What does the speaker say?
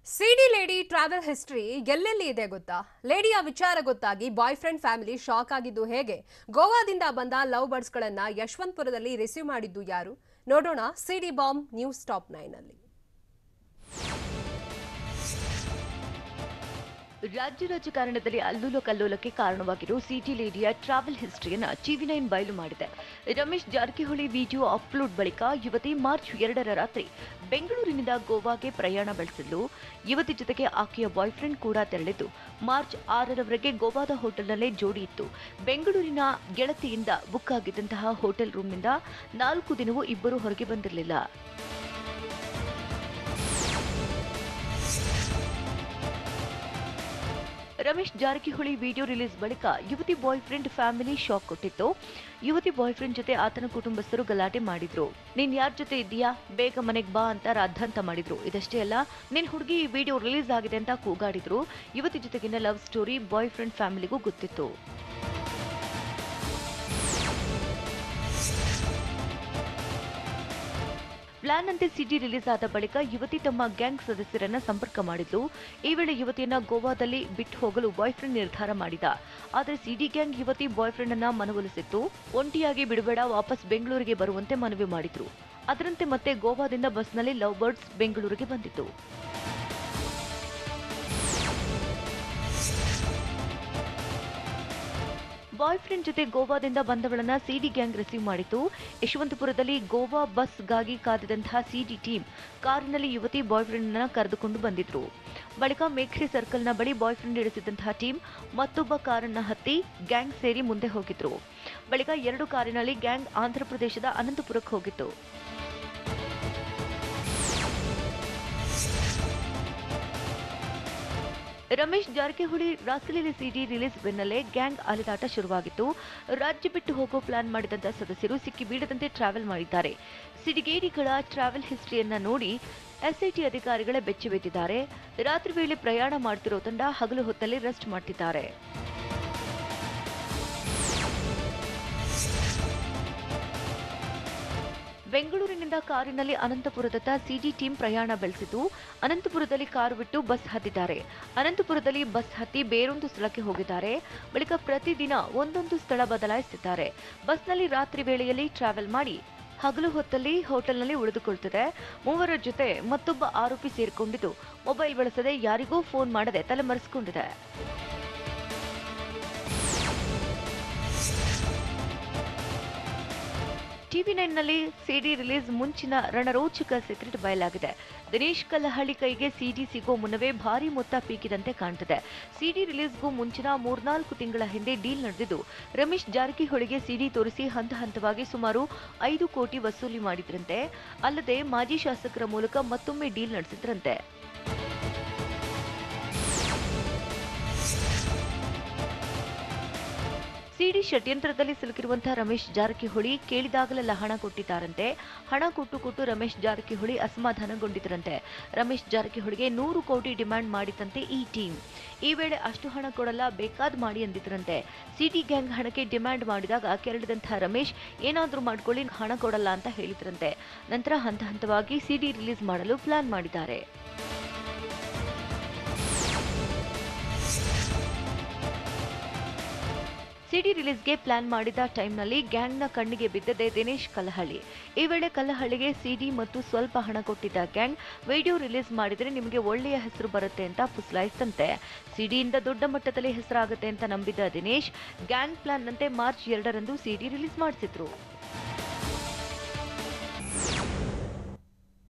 ಸಿಡಿ lady travel history ಎಲ್ಲೆಲ್ಲಿ ಇದೆ ಗೊತ್ತಾ ಲೇಡಿಯ ವಿಚಾರ ಗೊತ್ತಾಗಿ ಬಾಯ್ ಫ್ರೆಂಡ್ ಫ್ಯಾಮಿಲಿ ಶಾಕ್ ಆಗಿದ್ದು ಹೇಗೆ ಗೋವಾದಿಂದ ಬಂದ ಲವ್ ಬರ್ಡ್ಸ್ಗಳನ್ನ ಯಶವಂತಪುರದಲ್ಲಿ ರಿಸೀವ್ ಮಾಡಿದ್ದು ಯಾರು ನೋಡೋಣ CD bomb news top nine ಅಲ್ಲಿ ರಾಜ್ಯ ರಾಜಕಾರಣದಲ್ಲಿ ಅಲ್ಲೂಲ ಕಲ್ಲೋಲಕ್ಕೆ ಕಾರಣವಾಗಿರೋ ಸಿಟಿ ಲೇಡಿಯ ಟ್ರಾವೆಲ್ ಹಿಸ್ಟ್ರಿಯನ್ನ ಟಿವಿ ನೈನ್ ಬಯಲು ಮಾಡಿದೆ ರಮೇಶ್ ಜಾರಕಿಹೊಳಿ ವಿಡಿಯೋ ಅಪ್ಲೋಡ್ ಬಳಿಕ ಯುವತಿ ಮಾರ್ಚ್ ಎರಡರ ರಾತ್ರಿ ಬೆಂಗಳೂರಿನಿಂದ ಗೋವಾಗೆ ಪ್ರಯಾಣ ಬೆಳೆಸಿದ್ಲು ಯುವತಿ ಜೊತೆಗೆ ಆಕೆಯ ಬಾಯ್ ಫ್ರೆಂಡ್ ಕೂಡ ತೆರಳಿದ್ದು ಮಾರ್ಚ್ ಆರರವರೆಗೆ ಗೋವಾದ ಹೋಟೆಲ್ನಲ್ಲೇ ಜೋಡಿ ಇತ್ತು ಬೆಂಗಳೂರಿನ ಗೆಳತಿಯಿಂದ ಬುಕ್ ಆಗಿದ್ದಂತಹ ಹೋಟೆಲ್ ರೂಮ್ನಿಂದ ನಾಲ್ಕು ದಿನವೂ ಇಬ್ಬರು ಹೊರಗೆ ಬಂದಿರಲಿಲ್ಲ ರಮೇಶ್ ಜಾರಕಿಹೊಳಿ ವಿಡಿಯೋ ರಿಲೀಸ್ ಬಳಿಕ ಯುವತಿ ಬಾಯ್ ಫ್ರೆಂಡ್ ಫ್ಯಾಮಿಲಿ ಶಾಕ್ ಕೊಟ್ಟಿತ್ತು ಯುವತಿ ಬಾಯ್ ಫ್ರೆಂಡ್ ಜೊತೆ ಆತನ ಕುಟುಂಬಸ್ಥರು ಗಲಾಟೆ ಮಾಡಿದ್ರು ನೀನ್ ಯಾರ ಜೊತೆ ಇದೀಯಾ ಬೇಗ ಮನೆಗ್ ಬಾ ಅಂತ ರಾದ್ಧಾಂತ ಮಾಡಿದ್ರು ಇದಷ್ಟೇ ಅಲ್ಲ ನಿನ್ ಹುಡುಗಿ ಈ ವಿಡಿಯೋ ರಿಲೀಸ್ ಆಗಿದೆ ಅಂತ ಕೂಗಾಡಿದ್ರು ಯುವತಿ ಜೊತೆಗಿನ ಲವ್ ಸ್ಟೋರಿ ಬಾಯ್ ಫ್ರೆಂಡ್ ಫ್ಯಾಮಿಲಿಗೂ ಗೊತ್ತಿತ್ತು ಪ್ಲಾನ್ ಅಂತೆ ಸಿಡಿ ರಿಲೀಸ್ ಆದ ಬಳಿಕ ಯುವತಿ ತಮ್ಮ ಗ್ಯಾಂಗ್ ಸದಸ್ಯರನ್ನ ಸಂಪರ್ಕ ಮಾಡಿದ್ಲು ಈ ವೇಳೆ ಯುವತಿಯನ್ನ ಗೋವಾದಲ್ಲಿ ಬಿಟ್ಟು ಹೋಗಲು ಬಾಯ್ ಫ್ರೆಂಡ್ ನಿರ್ಧಾರ ಮಾಡಿದ ಆದರೆ ಸಿಡಿ ಗ್ಯಾಂಗ್ ಯುವತಿ ಬಾಯ್ ಫ್ರೆಂಡ್ ಅನ್ನ ಮನವೊಲಿಸಿತ್ತು ಒಂಟಿಯಾಗಿ ಬಿಡಬೇಡ ವಾಪಸ್ ಬೆಂಗಳೂರಿಗೆ ಬರುವಂತೆ ಮನವಿ ಮಾಡಿದ್ರು ಅದರಂತೆ ಮತ್ತೆ ಗೋವಾದಿಂದ ಬಸ್ನಲ್ಲಿ ಲವ್ ಬರ್ಡ್ಸ್ ಬೆಂಗಳೂರಿಗೆ ಬಂದಿತ್ತು ಬಾಯ್ ಫ್ರೆಂಡ್ ಜೊತೆ ಗೋವಾದಿಂದ ಬಂದವಳನ್ನ ಸಿಡಿ ಗ್ಯಾಂಗ್ ರಿಸೀವ್ ಮಾಡಿತು ಯಶವಂತಪುರದಲ್ಲಿ ಗೋವಾ ಬಸ್ಗಾಗಿ ಕಾದಿದಂತಹ ಸಿಡಿ ಟೀಮ್ ಕಾರಿನಲ್ಲಿ ಯುವತಿ ಬಾಯ್ ಫ್ರೆಂಡ್ನ ಕರೆದುಕೊಂಡು ಬಂದಿದ್ರು ಬಳಿಕ ಮೇಖ್ರಿ ಸರ್ಕಲ್ನ ಬಳಿ ಬಾಯ್ ಫ್ರೆಂಡ್ ಇಳಿಸಿದಂತಹ ಟೀಮ್ ಮತ್ತೊಬ್ಬ ಕಾರನ್ನ ಹತ್ತಿ ಗ್ಯಾಂಗ್ ಸೇರಿ ಮುಂದೆ ಹೋಗಿದ್ರು ಬಳಿಕ ಎರಡು ಕಾರಿನಲ್ಲಿ ಗ್ಯಾಂಗ್ ಆಂಧ್ರಪ್ರದೇಶದ ಅನಂತಪುರಕ್ಕೆ ಹೋಗಿತ್ತು ರಮೇಶ್ ಜಾರಕಿಹೊಳಿ ರಾಸಲೀಲೆ ಸಿಡಿ ರಿಲೀಸ್ ಬೆನ್ನಲ್ಲೇ ಗ್ಯಾಂಗ್ ಅಲೆದಾಟ ಶುರುವಾಗಿತ್ತು ರಾಜ್ಯ ಬಿಟ್ಟು ಹೋಗೋ ಪ್ಲಾನ್ ಮಾಡಿದಂತ ಸದಸ್ಯರು ಸಿಕ್ಕಿ ಬೀಳದಂತೆ ಟ್ರಾವೆಲ್ ಮಾಡಿದ್ದಾರೆ ಸಿಡಿಗೇಡಿಗಳ ಟ್ರಾವೆಲ್ ಹಿಸ್ಟ್ರಿಯನ್ನ ನೋಡಿ ಎಸ್ಐಟಿ ಅಧಿಕಾರಿಗಳೇ ಬೆಚ್ಚಿ ಬಿದ್ದಿದ್ದಾರೆ ರಾತ್ರಿ ವೇಳೆ ಪ್ರಯಾಣ ಮಾಡ್ತಿರೋ ತಂಡ ಹಗಲು ಹೊತ್ತಲ್ಲಿ ರೆಸ್ಟ್ ಮಾಡ್ತಿದ್ದಾರೆ ಬೆಂಗಳೂರಿನಿಂದ ಕಾರಿನಲ್ಲಿ ಅನಂತಪುರದತ್ತ ಸಿಡಿ ಟೀಮ್ ಪ್ರಯಾಣ ಬೆಳೆಸಿದ್ದು ಅನಂತಪುರದಲ್ಲಿ ಕಾರು ಬಿಟ್ಟು ಬಸ್ ಹತ್ತಿದ್ದಾರೆ ಅನಂತಪುರದಲ್ಲಿ ಬಸ್ ಹತ್ತಿ ಬೇರೊಂದು ಸ್ಥಳಕ್ಕೆ ಹೋಗಿದ್ದಾರೆ ಬಳಿಕ ಪ್ರತಿದಿನ ಒಂದೊಂದು ಸ್ಥಳ ಬದಲಾಯಿಸುತ್ತಿದ್ದಾರೆ ಬಸ್ನಲ್ಲಿ ರಾತ್ರಿ ವೇಳೆಯಲ್ಲಿ ಟ್ರಾವೆಲ್ ಮಾಡಿ ಹಗಲು ಹೊತ್ತಲ್ಲಿ ಹೋಟೆಲ್ನಲ್ಲಿ ಉಳಿದುಕೊಳ್ತಿದೆ ಮೂವರ ಜೊತೆ ಮತ್ತೊಬ್ಬ ಆರೋಪಿ ಸೇರಿಕೊಂಡಿದ್ದು ಮೊಬೈಲ್ ಬಳಸದೆ ಯಾರಿಗೂ ಫೋನ್ ಮಾಡದೆ ತಲೆಮರೆಸಿಕೊಂಡಿದೆ ಟಿವಿ ನೈನ್ನಲ್ಲಿ ಸಿಡಿ ರಿಲೀಸ್ ಮುಂಚಿನ ರಣರೋಚಕ ಸೀಕ್ರೆಟ್ ಬಯಲಾಗಿದೆ ದಿನೇಶ್ ಕಲ್ಲಹಳ್ಳಿ ಕೈಗೆ ಸಿಡಿ ಸಿಗೋ ಮುನ್ನವೇ ಭಾರಿ ಮೊತ್ತ ಪೀಕಿದಂತೆ ಕಾಣ್ತಿದೆ ಸಿಡಿ ರಿಲೀಸ್ಗೂ ಮುಂಚಿನ ಮೂರ್ನಾಲ್ಕು ತಿಂಗಳ ಹಿಂದೆ ಡೀಲ್ ನಡೆದಿದ್ದು ರಮೇಶ್ ಜಾರಕಿಹೊಳಿಗೆ ಸಿಡಿ ತೋರಿಸಿ ಹಂತ ಹಂತವಾಗಿ ಸುಮಾರು ಐದು ಕೋಟಿ ವಸೂಲಿ ಮಾಡಿದ್ರಂತೆ ಅಲ್ಲದೆ ಮಾಜಿ ಶಾಸಕರ ಮೂಲಕ ಮತ್ತೊಮ್ಮೆ ಡೀಲ್ ನಡೆಸಿದ್ರಂತೆ ಸಿಡಿ ಷಡ್ಯಂತ್ರದಲ್ಲಿ ಸಿಲುಕಿರುವಂತಹ ರಮೇಶ್ ಜಾರಕಿಹೊಳಿ ಕೇಳಿದಾಗಲೆಲ್ಲ ಹಣ ಕೊಟ್ಟಿದ್ದಾರಂತೆ ಹಣ ಕೊಟ್ಟು ಕೊಟ್ಟು ರಮೇಶ್ ಜಾರಕಿಹೊಳಿ ಅಸಮಾಧಾನಗೊಂಡಿದ್ದರಂತೆ ರಮೇಶ್ ಜಾರಕಿಹೊಳಿಗೆ ನೂರು ಕೋಟಿ ಡಿಮ್ಯಾಂಡ್ ಮಾಡಿದಂತೆ ಈ ಟೀಮ್ ಈ ವೇಳೆ ಅಷ್ಟು ಹಣ ಕೊಡಲ್ಲ ಬೇಕಾದ್ ಮಾಡಿ ಅಂದಿದ್ರಂತೆ ಸಿಡಿ ಗ್ಯಾಂಗ್ ಹಣಕ್ಕೆ ಡಿಮ್ಯಾಂಡ್ ಮಾಡಿದಾಗ ಕೆರಳಿದಂತಹ ರಮೇಶ್ ಏನಾದ್ರೂ ಮಾಡ್ಕೊಳ್ಳಿ ಹಣ ಕೊಡಲ್ಲ ಅಂತ ಹೇಳಿದ್ರಂತೆ ನಂತರ ಹಂತ ಹಂತವಾಗಿ ಸಿಡಿ ರಿಲೀಸ್ ಮಾಡಲು ಪ್ಲಾನ್ ಮಾಡಿದ್ದಾರೆ ಸಿಡಿ ರಿಲೀಸ್ಗೆ ಪ್ಲಾನ್ ಮಾಡಿದ ಟೈಮ್ನಲ್ಲಿ ಗ್ಯಾಂಗ್ನ ಕಣ್ಣಿಗೆ ಬಿದ್ದದೆ ದಿನೇಶ್ ಕಲ್ಲಹಳ್ಳಿ ಈ ವೇಳೆ ಕಲ್ಲಹಳ್ಳಿಗೆ ಸಿಡಿ ಮತ್ತು ಸ್ವಲ್ಪ ಹಣ ಕೊಟ್ಟಿದ್ದ ಗ್ಯಾಂಗ್ ವಿಡಿಯೋ ರಿಲೀಸ್ ಮಾಡಿದರೆ ನಿಮಗೆ ಒಳ್ಳೆಯ ಹೆಸರು ಬರುತ್ತೆ ಅಂತ ಪುಸ್ಲಾಯಿಸ್ತಂತೆ ಸಿಡಿಯಿಂದ ದೊಡ್ಡ ಮಟ್ಟದಲ್ಲಿ ಹೆಸರಾಗುತ್ತೆ ಅಂತ ನಂಬಿದ್ದ ದಿನೇಶ್ ಗ್ಯಾಂಗ್ ಪ್ಲಾನ್ನಂತೆ ಮಾರ್ಚ್ ಎರಡರಂದು ಸಿಡಿ ರಿಲೀಸ್ ಮಾಡಿಸಿದ್ರು